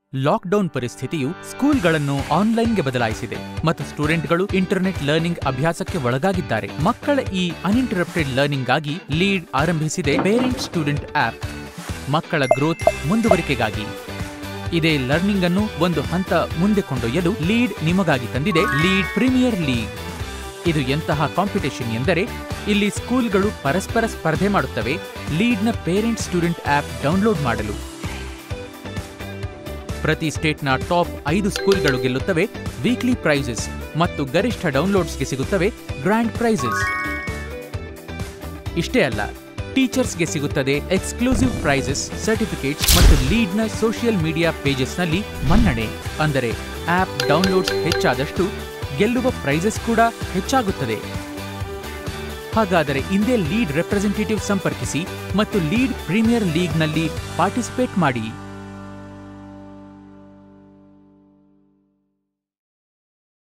lockdown ಪರಿಸ್ಥಿತಿಯು ಸ್ಕೂಲ್ಗಳನ್ನು ಆನ್ಲೈನ್ಗೆ ಬದಲಾಯಿಸಿದೆ ಮತ್ತು ಸ್ಟೂಡೆಂಟ್ಗಳು ಇಂಟರ್ನೆಟ್ ಲರ್ನಿಂಗ್ ಅಭ್ಯಾಸಕ್ಕೆ ಒಳಗಾಗಿದ್ದಾರೆ ಮಕ್ಕಳ ಈ ಅನ್ಇಂಟರಪ್ಟೆಡ್ ಲರ್ನಿಂಗ್ಗಾಗಿ ಲೀಡ್ ಆರಂಭಿಸಿದೆ ಪೇರೆಂಟ್ ಸ್ಟೂಡೆಂಟ್ ಆಪ್ ಮಕ್ಕಳ ಗ್ರೋತ್ ಮುಂದುವರಿಕೆಗಾಗಿ ಇದೇ ಲರ್ನಿಂಗ್ ಅನ್ನು ಒಂದು ಹಂತ ಮುಂದೆ ಕೊಂಡೊಯ್ಯಲು ಲೀಡ್ ನಿಮಗಾಗಿ ತಂದಿದೆ ಲೀಡ್ ಪ್ರೀಮಿಯರ್ ಲೀಗ್ ಇದು ಎಂತಹ ಕಾಂಪಿಟೇಷನ್ ಎಂದರೆ ಇಲ್ಲಿ ಸ್ಕೂಲ್ಗಳು ಪರಸ್ಪರ ಸ್ಪರ್ಧೆ ಮಾಡುತ್ತವೆ ಲೀಡ್ನ ಪೇರೆಂಟ್ ಸ್ಟೂಡೆಂಟ್ ಆಪ್ ಡೌನ್ಲೋಡ್ ಮಾಡಲು ಪ್ರತಿ ಸ್ಟೇಟ್ನ ಟಾಪ್ ಐದು ಸ್ಕೂಲ್ಗಳು ಗೆಲ್ಲುತ್ತವೆ ವೀಕ್ಲಿ ಪ್ರೈಸಸ್ ಮತ್ತು ಗರಿಷ್ಠ ಡೌನ್ಲೋಡ್ಸ್ಗೆ ಸಿಗುತ್ತವೆ ಗ್ರ್ಯಾಂಡ್ ಪ್ರೈಸಸ್ ಇಷ್ಟೇ ಅಲ್ಲ ಟೀಚರ್ಸ್ಗೆ ಸಿಗುತ್ತದೆ ಎಕ್ಸ್ಕ್ಲೂಸಿವ್ ಪ್ರೈಸಸ್ ಸರ್ಟಿಫಿಕೇಟ್ಸ್ ಮತ್ತು ಲೀಡ್ನ ಸೋಷಿಯಲ್ ಮೀಡಿಯಾ ಪೇಜಸ್ನಲ್ಲಿ ಮನ್ನಣೆ ಅಂದರೆ ಆಪ್ ಡೌನ್ಲೋಡ್ಸ್ ಹೆಚ್ಚಾದಷ್ಟು ಗೆಲ್ಲುವ ಪ್ರೈಸಸ್ ಕೂಡ ಹೆಚ್ಚಾಗುತ್ತದೆ ಹಾಗಾದರೆ ಇಂದೇ ಲೀಡ್ ರೆಪ್ರೆಸೆಂಟೇಟಿವ್ ಸಂಪರ್ಕಿಸಿ ಮತ್ತು ಲೀಡ್ ಪ್ರೀಮಿಯರ್ ಲೀಗ್ನಲ್ಲಿ ಪಾರ್ಟಿಸಿಪೇಟ್ ಮಾಡಿ